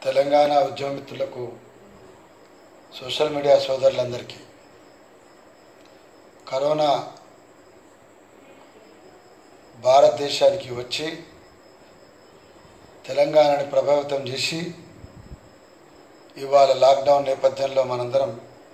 తెలంగాణ ఉద్యమిత్రులకు social media సోదరులందరికీ corona భారతదేశానికి వచ్చి తెలంగాణని ప్రభావితం చేసి ఇవాళ లాక్డౌన్ నేపథ్యంలో మనందరం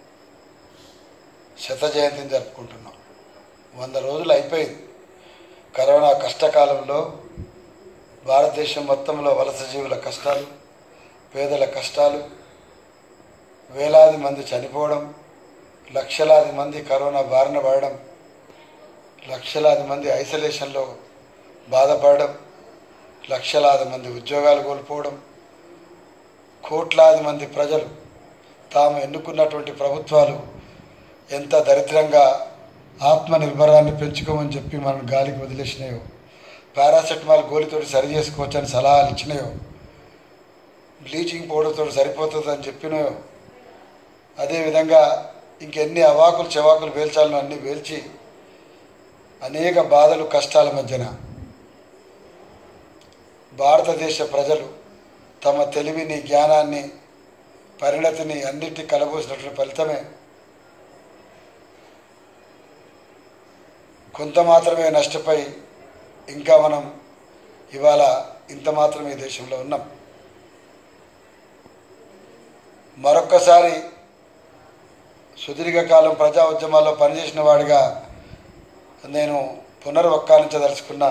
శత జయంతిని జరుపుకుంటున్నాం వంద రోజులు అయిపోయింది కరోనా కష్టకాలంలో భారతదేశం మొత్తంలో వలస జీవుల కష్టాలు పేదల కష్టాలు వేలాది మంది చనిపోవడం లక్షలాది మంది కరోనా బారిన పడడం లక్షలాది మంది ఐసోలేషన్లో బాధపడడం లక్షలాది మంది ఉద్యోగాలు కోల్పోవడం కోట్లాది మంది ప్రజలు తాము ఎన్నుకున్నటువంటి ప్రభుత్వాలు ఎంత దరిద్రంగా ఆత్మనిర్భరాన్ని పెంచుకోమని చెప్పి మనం గాలికి వదిలేసినాయో పారాసెటమాల్ గోలితోటి సరి చేసుకోవచ్చని సలహాలు ఇచ్చినాయో బ్లీచింగ్ పౌడర్తో సరిపోతుందని చెప్పినాయో అదేవిధంగా ఇంకెన్ని అవాకులు చెవాకులు వేల్చాలను అన్నీ వేల్చి అనేక బాధలు కష్టాల మధ్యన భారతదేశ ప్రజలు తమ తెలివిని జ్ఞానాన్ని పరిణతిని అన్నిటి కలబోసినటువంటి ఫలితమే కొంత మాత్రమే నష్టపోయి ఇంకా మనం ఇవాళ ఇంత మాత్రమే ఈ దేశంలో ఉన్నాం మరొక్కసారి సుదీర్ఘకాలం ప్రజా ఉద్యమాల్లో పనిచేసిన వాడిగా నేను పునర్వక్కానించదలుచుకున్న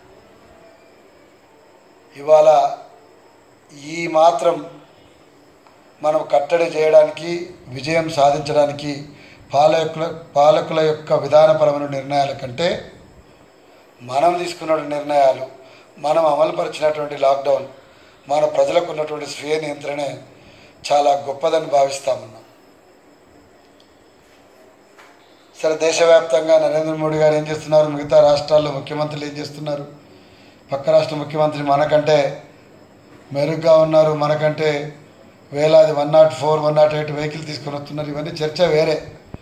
ఇవాళ ఈ మాత్రం మనం కట్టడి చేయడానికి విజయం సాధించడానికి పాలకుల పాలకుల యొక్క విధానపరమైన నిర్ణయాల కంటే మనం తీసుకున్న నిర్ణయాలు మనం అమలుపరిచినటువంటి లాక్డౌన్ మన ప్రజలకు ఉన్నటువంటి స్వీయ నియంత్రణే చాలా గొప్పదని భావిస్తామన్నాం సరే దేశవ్యాప్తంగా నరేంద్ర మోడీ గారు ఏం చేస్తున్నారు మిగతా రాష్ట్రాల్లో ముఖ్యమంత్రులు ఏం చేస్తున్నారు పక్క రాష్ట్ర ముఖ్యమంత్రి మనకంటే మెరుగ్గా ఉన్నారు మనకంటే వేలాది one nought four one nought eight vehicle తీసుకొని వస్తున్నారు ఇవన్నీ చర్చ వేరే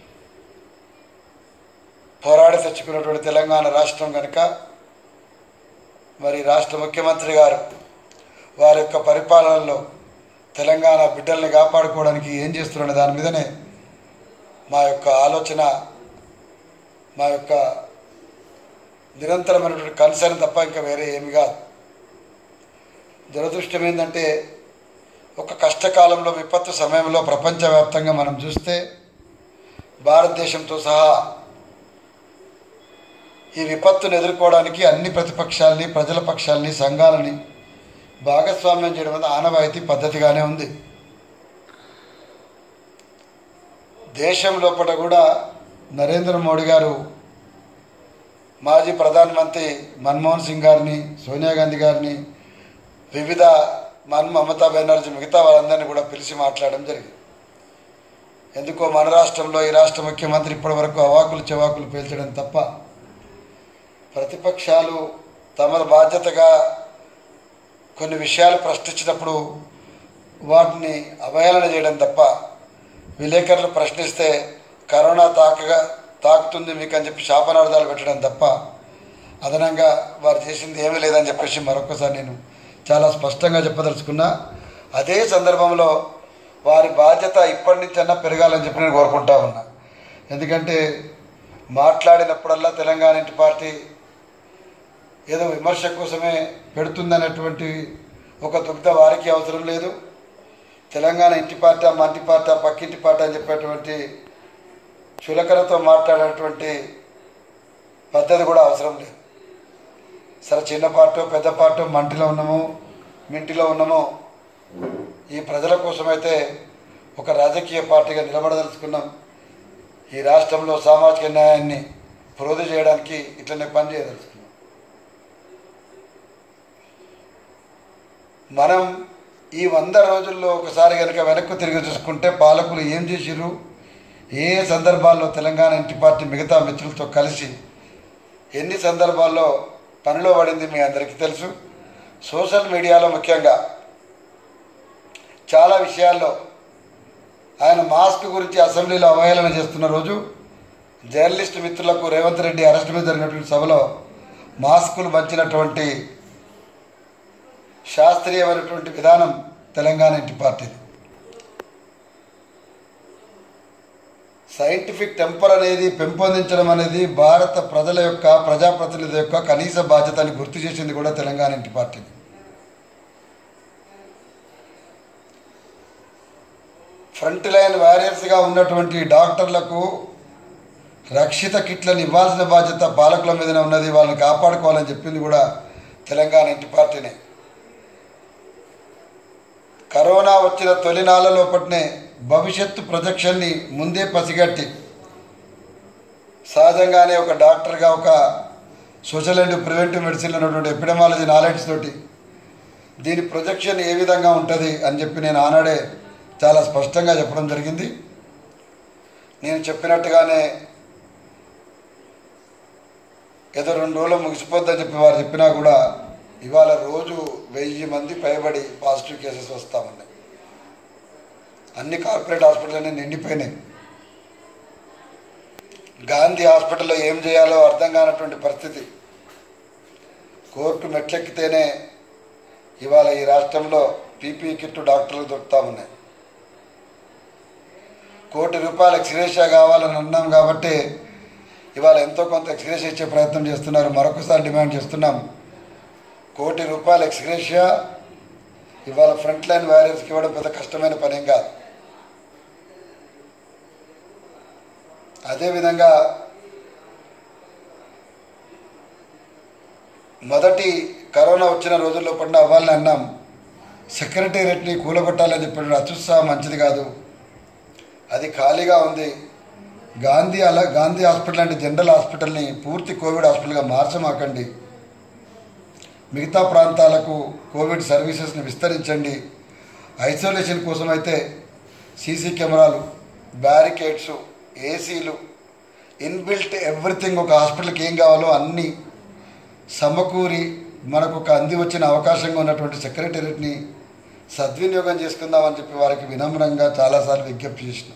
పోరాడి తెచ్చుకున్నటువంటి తెలంగాణ రాష్ట్రం కనుక మరి రాష్ట్ర ముఖ్యమంత్రి గారు వారి యొక్క పరిపాలనలో తెలంగాణ బిడ్డల్ని కాపాడుకోవడానికి ఏం చేస్తున్నారనే దాని మీదనే మా యొక్క ఆలోచన మా యొక్క నిరంతరమైనటువంటి కన్సర్న్ తప్ప ఇంకా వేరే ఏమి కాదు దురదృష్టం ఏంటంటే ఒక కష్టకాలంలో విపత్తు సమయంలో ప్రపంచవ్యాప్తంగా మనం చూస్తే భారతదేశంతో సహా ఈ విపత్తును ఎదుర్కోవడానికి అన్ని ప్రతిపక్షాలని ప్రజల పక్షాలని సంఘాలని భాగస్వామ్యం చేయడం వల్ల ఆనవాయితీ పద్ధతిగానే ఉంది దేశం లోపల కూడా నరేంద్ర మోడీ గారు మాజీ ప్రధానమంత్రి మన్మోహన్ సింగ్ గారిని సోనియా గాంధీ గారిని వివిధ మన్ మమతా బెనర్జీ మిగతా వాళ్ళందరినీ కూడా పిలిచి మాట్లాడడం జరిగింది ఎందుకో మన రాష్ట్రంలో ఈ రాష్ట్ర ముఖ్యమంత్రి ఇప్పటి వరకు అవాకులు చెవాకులు పేల్చడం తప్ప ప్రతిపక్షాలు తమ బాధ్యతగా కొన్ని విషయాలు ప్రశ్నించినప్పుడు వాటిని అవహేళన చేయడం తప్ప విలేకరులు ప్రశ్నిస్తే కరోనా తాకగా తాకుతుంది మీకు అని చెప్పి శాపనార్థాలు పెట్టడం తప్ప అదనంగా వారు చేసింది ఏమీ లేదని చెప్పేసి మరొకసారి నేను చాలా స్పష్టంగా చెప్పదలుచుకున్నా అదే సందర్భంలో వారి బాధ్యత ఇప్పటి నుంచన్నా పెరగాలని చెప్పి నేను కోరుకుంటా ఉన్నా ఎందుకంటే మాట్లాడినప్పుడల్లా తెలంగాణ ఇంటి పార్టీ ఏదో విమర్శ కోసమే పెడుతుందనేటువంటి ఒక దుగ్ధ వారికి అవసరం లేదు తెలంగాణ ఇంటి పార్టీ మా ఇంటి పార్టీ పక్కింటి పార్టీ అని చెప్పేటువంటి చులకనతో మాట్లాడేటువంటి పద్ధతి కూడా అవసరం లేదు సరే చిన్న పార్టీ పెద్ద పార్టీ మంటిలో ఉన్నామో మింటిలో ఉన్నామో ఈ ప్రజల కోసమైతే ఒక రాజకీయ పార్టీగా నిలబడదలుచుకున్నాం ఈ రాష్ట్రంలో సామాజిక న్యాయాన్ని ప్రోధి చేయడానికి ఇట్లనే పని చేయదలుచుకున్నాం మనం ఈ వంద రోజుల్లో ఒకసారి కనుక వెనక్కు తిరిగి చూసుకుంటే పాలకులు ఏం చేసిర్రు ఏ సందర్భాల్లో తెలంగాణ ఇంటి పార్టీ మిగతా మిత్రులతో కలిసి ఎన్ని సందర్భాల్లో పనిలో పడింది మీ అందరికీ తెలుసు సోషల్ మీడియాలో ముఖ్యంగా చాలా విషయాల్లో ఆయన మాస్క్ గురించి అసెంబ్లీలో అవహేళన చేస్తున్న రోజు జర్నలిస్ట్ మిత్రులకు రేవంత్ రెడ్డి అరెస్ట్ మీద జరిగినటువంటి సభలో మాస్కులు పంచినటువంటి శాస్త్రీయమైనటువంటి విధానం తెలంగాణ ఇంటి పార్టీది సైంటిఫిక్ టెంపర్ అనేది పెంపొందించడం అనేది భారత ప్రజల యొక్క ప్రజాప్రతినిధుల యొక్క కనీస బాధ్యత అని గుర్తు చేసింది కూడా తెలంగాణ ఇంటి పార్టీని ఫ్రంట్ లైన్ వారియర్స్గా ఉన్నటువంటి డాక్టర్లకు రక్షిత కిట్లను ఇవ్వాల్సిన బాధ్యత పాలకుల మీదనే ఉన్నది వాళ్ళని కాపాడుకోవాలని చెప్పింది కూడా తెలంగాణ ఇంటి పార్టీనే కరోనా వచ్చిన తొలి నాళ్ళ లోపట్నే భవిష్యత్తు ప్రొజెక్షన్ని ముందే పసిగట్టి సహజంగానే ఒక డాక్టర్గా ఒక సోషల్ అండ్ ప్రివెంటివ్ మెడిసిన్ ఉన్నటువంటి ఎపిడమాలజీ నాలెడ్జ్ తోటి దీని ప్రొజెక్షన్ ఏ విధంగా ఉంటుంది అని చెప్పి నేను ఆనాడే చాలా స్పష్టంగా చెప్పడం జరిగింది నేను చెప్పినట్టుగానే ఏదో రెండు రోజులు ముగిసిపోద్దని చెప్పి వారు చెప్పినా కూడా ఇవాళ రోజు వెయ్యి మంది పైబడి పాజిటివ్ కేసెస్ వస్తూ ఉన్నాయి అన్ని కార్పొరేట్ హాస్పిటల్ నిండిపోయినాయి గాంధీ హాస్పిటల్లో ఏం చేయాలో అర్థం కానటువంటి పరిస్థితి కోర్టు మెట్లెక్కితేనే ఇవాళ ఈ రాష్ట్రంలో పీపీ కిట్ డాక్టర్లు దొరుకుతా ఉన్నాయి కోటి రూపాయల ఎక్స్గ్రేషియా కావాలని అన్నాం కాబట్టి ఇవాళ ఎంతో కొంత ఎక్స్గ్రేషియా ఇచ్చే ప్రయత్నం చేస్తున్నారు మరొకసారి డిమాండ్ చేస్తున్నాం కోటి రూపాయల ఎక్స్గ్రేషియా ఇవాళ ఫ్రంట్ లైన్ వారియర్స్కి ఇవ్వడం పెద్ద కష్టమైన పనేం కాదు అదేవిధంగా మొదటి కరోనా వచ్చిన రోజుల్లో పడిన అవ్వాలని అన్నాం సెక్రటేరియట్ని కూలగొట్టాలని చెప్పిన అత్యుత్సాహం మంచిది కాదు అది ఖాళీగా ఉంది గాంధీ అలా గాంధీ హాస్పిటల్ అంటే జనరల్ హాస్పిటల్ని పూర్తి కోవిడ్ హాస్పిటల్గా మార్చమాకండి మిగతా ప్రాంతాలకు కోవిడ్ సర్వీసెస్ని విస్తరించండి ఐసోలేషన్ కోసం అయితే సీసీ కెమెరాలు బ్యారికేడ్స్ ఏసీలు ఇన్బిల్ట్ ఎవ్రీథింగ్ ఒక హాస్పిటల్కి ఏం కావాలో అన్నీ సమకూరి మనకు ఒక అంది వచ్చిన అవకాశంగా ఉన్నటువంటి సెక్రటేరియట్ని సద్వినియోగం చేసుకుందామని చెప్పి వారికి వినమ్రంగా చాలాసార్లు విజ్ఞప్తి చేసిన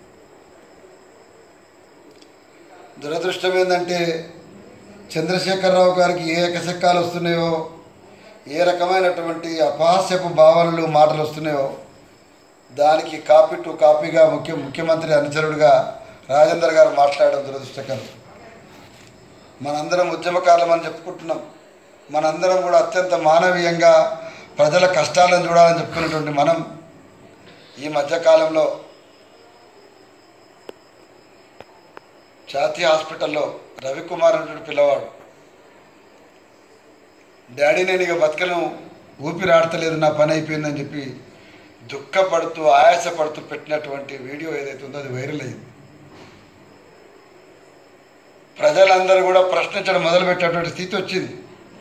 దురదృష్టం ఏంటంటే చంద్రశేఖరరావు గారికి ఏ ఎకశక్కాలు వస్తున్నాయో ఏ రకమైనటువంటి అపహాస్యపు భావనలు మాటలు వస్తున్నాయో దానికి కాపీ టు కాపీగా ముఖ్య ముఖ్యమంత్రి అనుచరుడుగా రాజేందర్ గారు మాట్లాడడం దురదృష్టకరం మనందరం ఉద్యమకారులమని చెప్పుకుంటున్నాం మనందరం కూడా అత్యంత మానవీయంగా ప్రజల కష్టాలను చూడాలని చెప్పుకున్నటువంటి మనం ఈ మధ్యకాలంలో జాతీయ హాస్పిటల్లో రవికుమార్ అనేటువంటి పిల్లవాడు డాడీ నేను ఇక బతకను ఊపిరాడతలేదు నా పని అయిపోయిందని చెప్పి దుఃఖపడుతూ ఆయాసపడుతూ పెట్టినటువంటి వీడియో ఏదైతే ఉందో అది వైరల్ అయింది ప్రజలందరూ కూడా ప్రశ్నించడం మొదలుపెట్టేటువంటి స్థితి వచ్చింది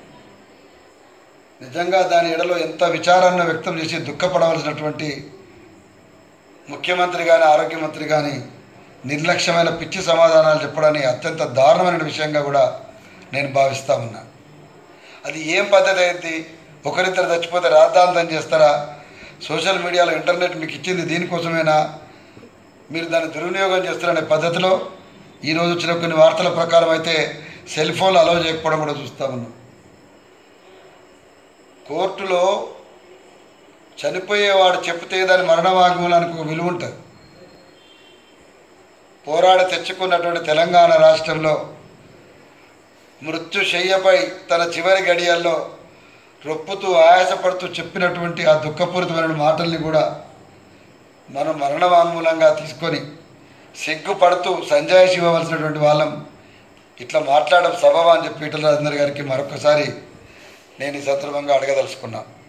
నిజంగా దాని ఎడలో ఎంత విచారాన్ని వ్యక్తం చేసి దుఃఖపడవలసినటువంటి ముఖ్యమంత్రి కానీ ఆరోగ్య మంత్రి కానీ నిర్లక్ష్యమైన పిచ్చి సమాధానాలు చెప్పడాన్ని అత్యంత దారుణమైన విషయంగా కూడా నేను భావిస్తా ఉన్నా అది ఏం పద్ధతి అయింది ఒకరిద్దరు చచ్చిపోతే రాద్ధాంతం చేస్తారా సోషల్ మీడియాలో ఇంటర్నెట్ మీకు ఇచ్చింది దీనికోసమేనా మీరు దాన్ని దుర్వినియోగం చేస్తారనే పద్ధతిలో ఈరోజు వచ్చిన కొన్ని వార్తల ప్రకారం అయితే సెల్ ఫోన్లు అలౌ చేయకపోవడం కూడా చూస్తా ఉన్నాం కోర్టులో చనిపోయేవాడు చెప్తే దాని మరణ వాగ్మూలానికి ఒక విలువ ఉంటుంది పోరాడి తెచ్చుకున్నటువంటి తెలంగాణ రాష్ట్రంలో మృత్యుశయ్యపై తన చివరి గడియల్లో రొప్పుతూ ఆయాసపడుతూ చెప్పినటువంటి ఆ దుఃఖపూరితమైన మాటల్ని కూడా మనం మరణ వాంగ్మూలంగా తీసుకొని సిగ్గుపడుతూ సంజాయిషి ఇవ్వవలసినటువంటి వాళ్ళం ఇట్లా మాట్లాడడం సబబా అని చెప్పి ఈటల రాజేందర్ గారికి మరొకసారి నేను ఈ సందర్భంగా అడగదలుచుకున్నాను